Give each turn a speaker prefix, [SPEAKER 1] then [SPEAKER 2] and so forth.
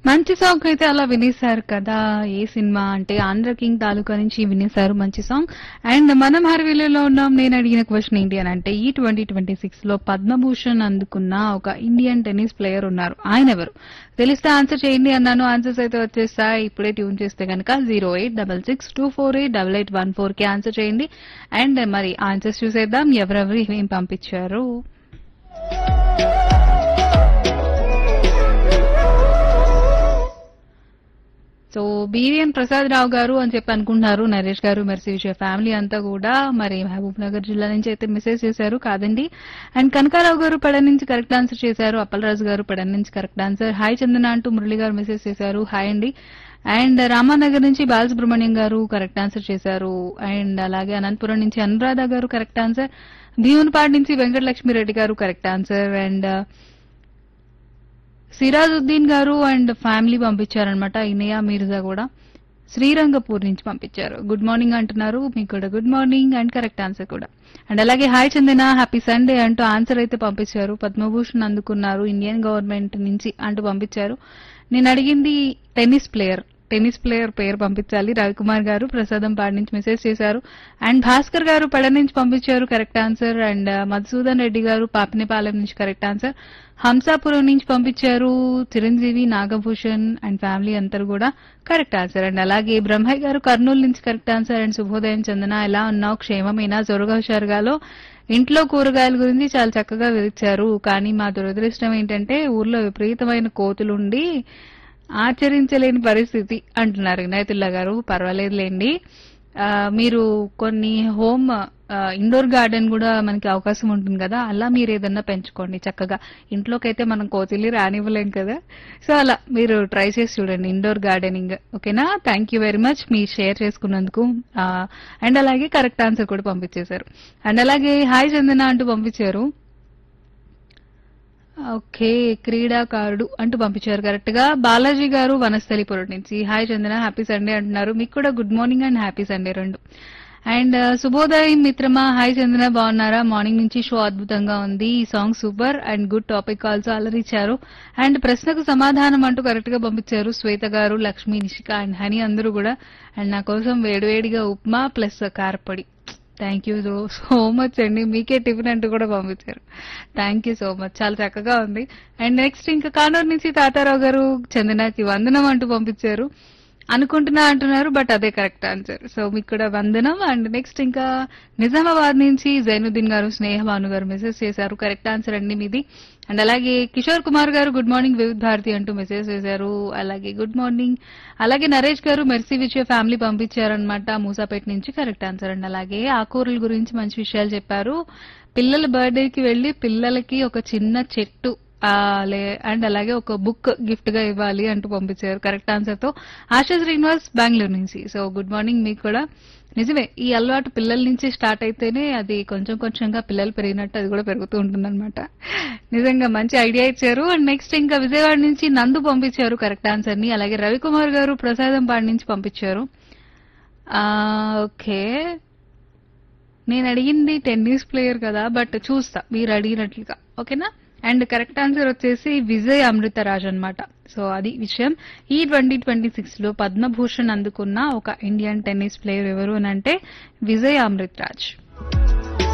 [SPEAKER 1] మంచి సాంగ్ అయితే అలా వినేశారు కదా ఏ సినిమా అంటే ఆంధ్ర కింగ్ తాలూకా నుంచి వినేశారు మంచి సాంగ్ అండ్ మనం హర్వీలలో ఉన్నాం నేను అడిగిన క్వశ్చన్ ఏంటి అని అంటే ఈ ట్వంటీ ట్వంటీ సిక్స్ లో పద్మభూషణ్ అందుకున్న ఒక ఇండియన్ టెన్నిస్ ప్లేయర్ ఉన్నారు ఆయన ఎవరు తెలిస్తే ఆన్సర్ చేయండి అన్నాను ఆన్సర్స్ అయితే వచ్చేస్తాయి ఇప్పుడే ట్యూన్ చేస్తే కనుక zero eight double six two four eight double eight one four కి ఆన్సర్ చేయండి అండ్ మరి ఆన్సర్స్ చూసేద్దాం ఎవరెవరు ఏం పంపించారు సో బీవీఎన్ ప్రసాద్ రావు గారు అని చెప్పి అనుకుంటున్నారు నరేష్ గారు మెర్సీ విజయ ఫ్యామిలీ అంతా కూడా మరి మహబూబ్ నగర్ జిల్లా నుంచి అయితే మెసేజ్ చేశారు కాదండి అండ్ కనకారావు గారు పెడ నుంచి కరెక్ట్ ఆన్సర్ చేశారు అప్పలరాజు గారు పెడ నుంచి కరెక్ట్ ఆన్సర్ హాయ్ చందన అంటూ మురళి గారు మెసేజ్ చేశారు హాయ్ అండి అండ్ రామానగర్ నుంచి బాలసుబ్రహ్మణ్యం గారు కరెక్ట్ ఆన్సర్ చేశారు అండ్ అలాగే అనంతపురం నుంచి అనురాధ గారు కరెక్ట్ ఆన్సర్ భీమునిపాడు నుంచి వెంకటలక్ష్మిరెడ్డి గారు కరెక్ట్ ఆన్సర్ అండ్ సిరాజుద్దీన్ గారు అండ్ ఫ్యామిలీ పంపించారనమాట ఇనయా మీర్జా కూడా శ్రీరంగపూర్ నుంచి పంపించారు గుడ్ మార్నింగ్ అంటున్నారు మీకు కూడా good morning and correct answer కూడా అండ్ అలాగే హాయ్ చందన హ్యాపీ సండే అంటూ ఆన్సర్ అయితే పంపించారు పద్మభూషణ్ అందుకున్నారు ఇండియన్ గవర్నమెంట్ నుంచి అంటూ పంపించారు నేను అడిగింది టెన్నిస్ ప్లేయర్ టెన్నిస్ ప్లేయర్ పేరు పంపించాలి రవికుమార్ గారు ప్రసాదం పాడి నుంచి మెసేజ్ చేశారు అండ్ భాస్కర్ గారు పెడ నుంచి పంపించారు correct answer and Madhusudan Reddy గారు పాపినేపాలెం నుంచి కరెక్ట్ ఆన్సర్ హంసాపురం నుంచి పంపించారు చిరంజీవి నాగభూషణ్ అండ్ ఫ్యామిలీ అందరూ కూడా కరెక్ట్ ఆన్సర్ అండ్ అలాగే బ్రహ్మయ్య గారు కర్నూలు నుంచి కరెక్ట్ ఆన్సర్ అండ్ శుభోదయం చందన ఎలా ఉన్నావు క్షేమమేనా జొరగా హుషారుగాలో ఇంట్లో కూరగాయల గురించి చాలా చక్కగా వివరించారు కానీ మా దురదృష్టం ఏంటంటే ఊర్లో విపరీతమైన కోతులుండి ఆచరించలేని పరిస్థితి అంటున్నారు వినాయతుల్లా గారు పర్వాలేదులేండి ఆ, మీరు కొన్ని హోమ్ ఇండోర్ గార్డెన్ కూడా మనకి అవకాశం ఉంటుంది కదా అలా మీరు ఏదన్నా పెంచుకోండి చక్కగా ఇంట్లోకి అయితే మనం కోతిల్ని రానివ్వలేం కదా సో అలా మీరు ట్రై చేసి చూడండి ఇండోర్ గార్డెనింగ్ ఓకేనా థ్యాంక్ యూ వెరీ మచ్ మీ షేర్ చేసుకున్నందుకు అండ్ అలాగే కరెక్ట్ ఆన్సర్ కూడా పంపించేశారు అండ్ అలాగే హాయ్ చందన అంటూ పంపించారు ఓకే క్రీడాకారుడు అంటూ పంపించారు కరెక్ట్ గా బాలాజీ గారు వనస్థలిపురం నుంచి హాయ్ చందన హ్యాపీ సండే అంటున్నారు మీకు కూడా good morning and happy Sunday రెండు అండ్ శుభోదయం మిత్రమా హాయ్ చందన బాగున్నారా మార్నింగ్ నుంచి షో అద్భుతంగా ఉంది ఈ song super and good topic also అలరిచ్చారు అండ్ ప్రశ్నకు సమాధానం అంటూ కరెక్ట్ గా పంపించారు శ్వేత గారు లక్ష్మీ నిషిక అండ్ హనీ అందరూ కూడా అండ్ నా కోసం వేడివేడిగా ఉప్మా ప్లస్ కారపొడి థ్యాంక్ యూ సో మచ్ అండి మీకే టిఫిన్ అంటూ కూడా పంపించారు థ్యాంక్ యూ సో మచ్ చాలా చక్కగా ఉంది అండ్ నెక్స్ట్ ఇంకా కానూరు నుంచి తాతారావు గారు చందనాకి వందనం అంటూ పంపించారు అనుకుంటున్నా అంటున్నారు బట్ అదే కరెక్ట్ ఆన్సర్ సో మీకు కూడా వందనం అండ్ నెక్స్ట్ ఇంకా నిజామాబాద్ నుంచి జైనుద్దీన్ గారు స్నేహ భాను గారు మెసేజ్ చేశారు కరెక్ట్ ఆన్సర్ అండి మీది అండ్ అలాగే కిషోర్ కుమార్ గారు గుడ్ మార్నింగ్ వివిధ్ భారతి అంటూ మెసేజ్ చేశారు అలాగే గుడ్ మార్నింగ్ అలాగే నరేష్ గారు మెర్సీ విజయ ఫ్యామిలీ పంపించారనమాట మూసాపేట నుంచి కరెక్ట్ ఆన్సర్ అండి అలాగే ఆకూరల గురించి మంచి విషయాలు చెప్పారు పిల్లల బర్త్డేకి వెళ్లి పిల్లలకి ఒక చిన్న చెట్టు ఆ, లే అండ్ అలాగే ఒక బుక్ గిఫ్ట్ గా ఇవ్వాలి అంటూ పంపించారు కరెక్ట్ ఆన్సర్ తో ఆశా శ్రీనివాస్ బెంగళూరు నుంచి సో గుడ్ మార్నింగ్ మీకు కూడా నిజమే ఈ అలవాటు పిల్లల నుంచి స్టార్ట్ అయితేనే అది కొంచెం కొంచెంగా పిల్లలు పెరిగినట్టు అది కూడా పెరుగుతూ ఉంటుందన్నమాట నిజంగా మంచి ఐడియా ఇచ్చారు అండ్ నెక్స్ట్ ఇంకా విజయవాడ నుంచి నందు పంపించారు కరెక్ట్ ఆన్సర్ ని అలాగే రవికుమార్ గారు ప్రసాదం పాడి నుంచి పంపించారు ఆ, ఓకే నేను అడిగింది టెన్నిస్ ప్లేయర్ కదా బట్ చూస్తా మీరు అడిగినట్లుగా ఓకేనా అండ్ కరెక్ట్ ఆన్సర్ వచ్చేసి విజయ్ అమృతరాజ్ అన్నమాట సో అది విషయం ఈ ట్వంటీ ట్వంటీ సిక్స్ లో పద్మభూషణ్ అందుకున్న ఒక ఇండియన్ టెన్నిస్ ప్లేయర్ ఎవరు అని అంటే విజయ్ అమృతరాజ్